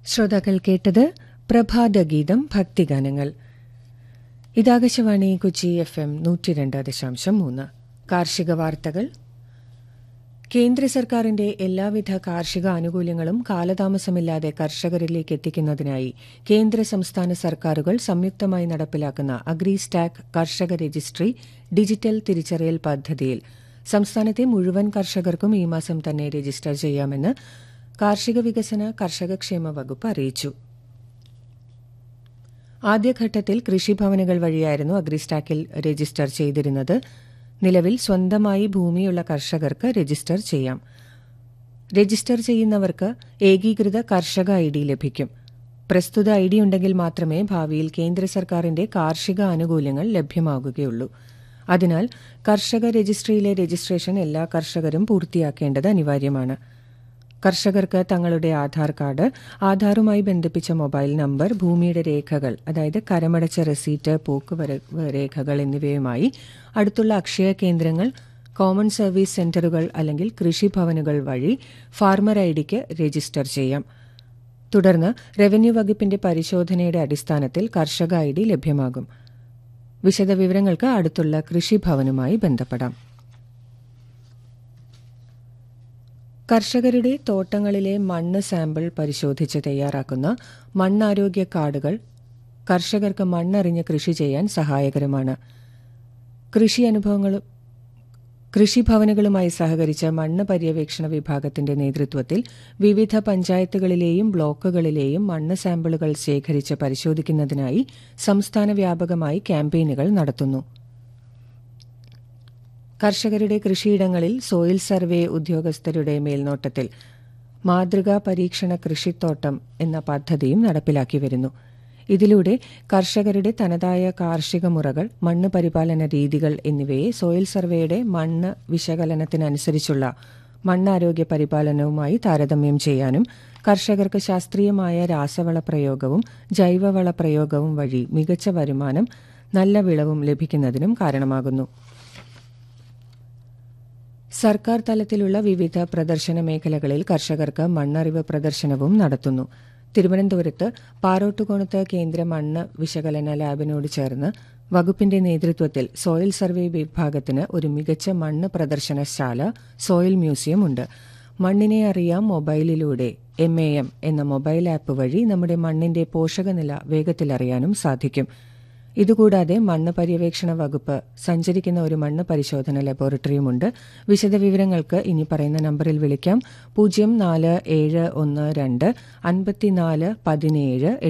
ശ്രോതാക്കൾ കേട്ടത് പ്രഭാതഗീതം ഭക്തിഗാനങ്ങൾ ഇതാകാശവാണി കൊച്ചി എഫ് എം നൂറ്റി രണ്ട് ദശാംശം മൂന്ന് കാർഷിക വാർത്തകൾ കേന്ദ്ര സർക്കാരിന്റെ എല്ലാവിധ കാർഷിക ആനുകൂല്യങ്ങളും കാലതാമസമില്ലാതെ കർഷകരിലേക്ക് എത്തിക്കുന്നതിനായി കേന്ദ്ര സംസ്ഥാന സർക്കാരുകൾ സംയുക്തമായി നടപ്പിലാക്കുന്ന അഗ്രി സ്റ്റാക്ക് കർഷക രജിസ്ട്രി ഡിജിറ്റൽ തിരിച്ചറിയൽ പദ്ധതിയിൽ സംസ്ഥാനത്തെ മുഴുവൻ കർഷകർക്കും ഈ മാസം തന്നെ രജിസ്റ്റർ ചെയ്യാമെന്ന് കാർഷിക വികസന കർഷകക്ഷേമ വകുപ്പ് അറിയിച്ചു ആദ്യഘട്ടത്തിൽ കൃഷിഭവനുകൾ വഴിയായിരുന്നു അഗ്രിസ്റ്റാക്കിൽ രജിസ്റ്റർ ചെയ്തിരുന്നത് നിലവിൽ സ്വന്തമായി ഭൂമിയുള്ള കർഷകർക്ക് രജിസ്റ്റർ ചെയ്യാം രജിസ്റ്റർ ചെയ്യുന്നവർക്ക് ഏകീകൃത കർഷക ഐ ഡി ലഭിക്കും പ്രസ്തുത ഐ ഡി ഉണ്ടെങ്കിൽ മാത്രമേ ഭാവിയിൽ കേന്ദ്ര സർക്കാരിന്റെ കാർഷിക ആനുകൂല്യങ്ങൾ ലഭ്യമാകുകയുള്ളൂ അതിനാൽ കർഷക രജിസ്ട്രിയിലെ രജിസ്ട്രേഷൻ എല്ലാ കർഷകരും പൂർത്തിയാക്കേണ്ടത് അനിവാര്യമാണ് കർഷകർക്ക് തങ്ങളുടെ ആധാർ കാർഡ് ആധാറുമായി ബന്ധിപ്പിച്ച മൊബൈൽ നമ്പർ ഭൂമിയുടെ രേഖകൾ അതായത് കരമടച്ച റെസീറ്റ് പോക്കുവരവ് രേഖകൾ എന്നിവയുമായി അടുത്തുള്ള അക്ഷയ കേന്ദ്രങ്ങൾ കോമൺ സർവീസ് സെന്ററുകൾ അല്ലെങ്കിൽ കൃഷിഭവനുകൾ വഴി ഫാർമർ ഐ ഡിക്ക് രജിസ്റ്റർ ചെയ്യാം തുടർന്ന് റവന്യൂ വകുപ്പിന്റെ പരിശോധനയുടെ അടിസ്ഥാനത്തിൽ കർഷക ഐ ഡി ലഭ്യമാകും വിശദവിവരങ്ങൾക്ക് അടുത്തുള്ള കൃഷിഭവനുമായി ബന്ധപ്പെടാം കർഷകരുടെ തോട്ടങ്ങളിലെ മണ്ണ് സാമ്പിൾ പരിശോധിച്ച് തയ്യാറാക്കുന്ന മണ്ണാരോഗ്യ കാർഡുകൾ കർഷകർക്ക് മണ്ണറിഞ്ഞ് കൃഷി ചെയ്യാൻ സഹായകരമാണ് കൃഷി അനുഭവങ്ങളും കൃഷിഭവനുകളുമായി സഹകരിച്ച മണ്ണ് പര്യവേക്ഷണ വിഭാഗത്തിന്റെ നേതൃത്വത്തിൽ വിവിധ പഞ്ചായത്തുകളിലെയും ബ്ലോക്കുകളിലെയും മണ്ണ് സാമ്പിളുകൾ ശേഖരിച്ച് പരിശോധിക്കുന്നതിനായി സംസ്ഥാന വ്യാപകമായി ക്യാമ്പയിനുകൾ നടത്തുന്നു കർഷകരുടെ കൃഷിയിടങ്ങളിൽ സോയിൽ സർവേ ഉദ്യോഗസ്ഥരുടെ മേൽനോട്ടത്തിൽ മാതൃകാ പരീക്ഷണ കൃഷിത്തോട്ടം എന്ന പദ്ധതിയും നടപ്പിലാക്കി വരുന്നു ഇതിലൂടെ കർഷകരുടെ തനതായ കാർഷിക മുറകൾ മണ്ണ് പരിപാലന രീതികൾ എന്നിവയെ സോയിൽ സർവേയുടെ മണ്ണ് വിശകലനത്തിനനുസരിച്ചുള്ള മണ്ണാരോഗ്യ പരിപാലനവുമായി താരതമ്യം ചെയ്യാനും കർഷകർക്ക് ശാസ്ത്രീയമായ രാസവള പ്രയോഗവും ജൈവവള പ്രയോഗവും വഴി മികച്ച വരുമാനം നല്ല വിളവും ലഭിക്കുന്നതിനും കാരണമാകുന്നു സർക്കാർ തലത്തിലുള്ള വിവിധ പ്രദർശന മേഖലകളിൽ കർഷകർക്ക് മണ്ണറിവ് പ്രദർശനവും നടത്തുന്നു തിരുവനന്തപുരത്ത് പാറോട്ടുകോണത്ത് കേന്ദ്ര മണ്ണ് വിശകലന ലാബിനോട് ചേർന്ന് വകുപ്പിന്റെ നേതൃത്വത്തിൽ സോയിൽ സർവേ വിഭാഗത്തിന് ഒരു മികച്ച മണ്ണ് പ്രദർശനശാല സോയിൽ മ്യൂസിയം ഉണ്ട് മണ്ണിനെ അറിയാം മൊബൈലിലൂടെ എം എ എം എന്ന മൊബൈൽ ആപ്പ് വഴി നമ്മുടെ മണ്ണിന്റെ പോഷകനില വേഗത്തിലറിയാനും സാധിക്കും ഇതുകൂടാതെ മണ്ണ് പര്യവേക്ഷണ വകുപ്പ് സഞ്ചരിക്കുന്ന ഒരു മണ്ണ് പരിശോധന ലബോറട്ടറിയുമുണ്ട് വിശദവിവരങ്ങൾക്ക് ഇനി പറയുന്ന നമ്പറിൽ വിളിക്കാം പൂജ്യം നാല് ഏഴ് ഒന്ന് രണ്ട് അൻപത്തിനാല് പതിനേഴ്